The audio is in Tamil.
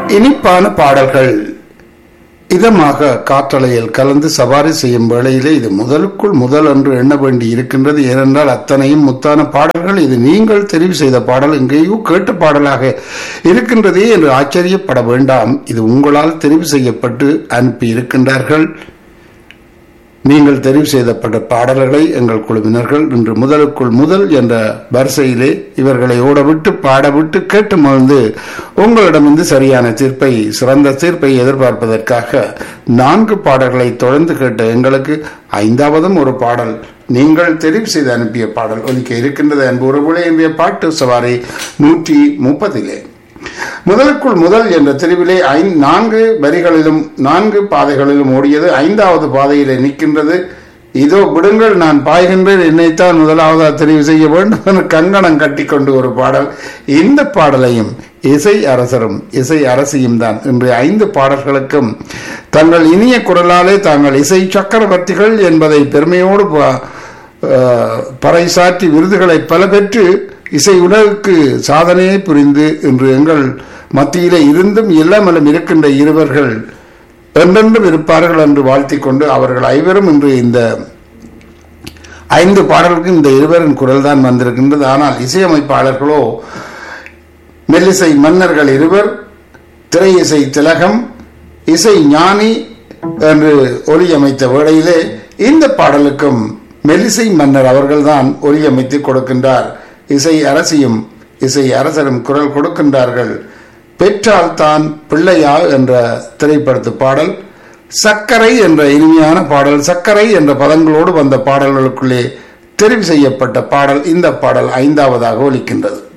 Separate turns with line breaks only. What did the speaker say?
இனிப்பான பாடல்கள் இதமாக காற்றலையில் கலந்து சவாரி செய்யும் வேளையிலே இது முதலுக்குள் முதல் என்று எண்ண வேண்டி இருக்கின்றது ஏனென்றால் அத்தனையும் முத்தான பாடல்கள் இது நீங்கள் தெரிவு செய்த பாடல் எங்கேயோ கேட்ட பாடலாக இருக்கின்றதே என்று ஆச்சரியப்பட வேண்டாம் இது உங்களால் தெரிவு செய்யப்பட்டு அனுப்பி இருக்கின்றார்கள் நீங்கள் தெரிவு செய்தப்பட்ட பாடல்களை எங்கள் குழுவினர்கள் இன்று முதலுக்குள் முதல் என்ற வரிசையிலே இவர்களை ஓடவிட்டு பாடவிட்டு கேட்டு மகிழ்ந்து உங்களிடமிருந்து சரியான தீர்ப்பை சிறந்த தீர்ப்பை எதிர்பார்ப்பதற்காக நான்கு பாடல்களை தொடர்ந்து கேட்ட எங்களுக்கு ஐந்தாவதும் ஒரு பாடல் நீங்கள் தெரிவு செய்து அனுப்பிய பாடல் ஒலிக்க இருக்கின்றது அன்பு உறவுகளே இன்றைய பாட்டு சவாரி நூற்றி முப்பதிலே முதலுக்குள் முதல் என்ற தெரிவிலே ஐந்து நான்கு வரிகளிலும் நான்கு பாதைகளிலும் ஓடியது ஐந்தாவது பாதையிலே நிற்கின்றது இதோ விடுங்கள் நான் பாய்கின்றேன் என்னைத்தான் முதலாவதாக தெரிவு செய்ய வேண்டும் என கங்கணம் கட்டிக்கொண்டு ஒரு பாடல் இந்த பாடலையும் இசை அரசரும் இசை அரசியும் தான் இன்று ஐந்து பாடல்களுக்கும் தங்கள் இனிய குரலாலே தாங்கள் இசை சக்கரவர்த்திகள் என்பதை பெருமையோடு பறைசாற்றி விருதுகளை பல பெற்று இசை உலகுக்கு சாதனையை புரிந்து இன்று எங்கள் மத்தியிலே இருந்தும் எல்லாமலும் இருக்கின்ற இருவர்கள் என்றென்றும் இருப்பார்கள் என்று வாழ்த்திக் கொண்டு அவர்கள் ஐவரும் இன்று இந்த ஐந்து பாடல்களுக்கு இந்த இருவரின் குரல் தான் வந்திருக்கின்றது ஆனால் இசையமைப்பாளர்களோ மெல்லிசை மன்னர்கள் இருவர் திரை இசை திலகம் இசை ஞானி என்று ஒலியமைத்த வேளையிலே இந்த பாடலுக்கும் மெல்லிசை மன்னர் அவர்கள்தான் ஒலியமைத்து கொடுக்கின்றார் இசை அரசியும் இசை அரசரும் குரல் கொடுக்கின்றார்கள் பெற்றால் தான் பிள்ளையா என்ற திரைப்படத்து பாடல் சர்க்கரை என்ற இனிமையான பாடல் சர்க்கரை என்ற பதங்களோடு வந்த பாடல்களுக்குள்ளே தெரிவு செய்யப்பட்ட பாடல் இந்த பாடல் ஐந்தாவதாக ஒலிக்கின்றது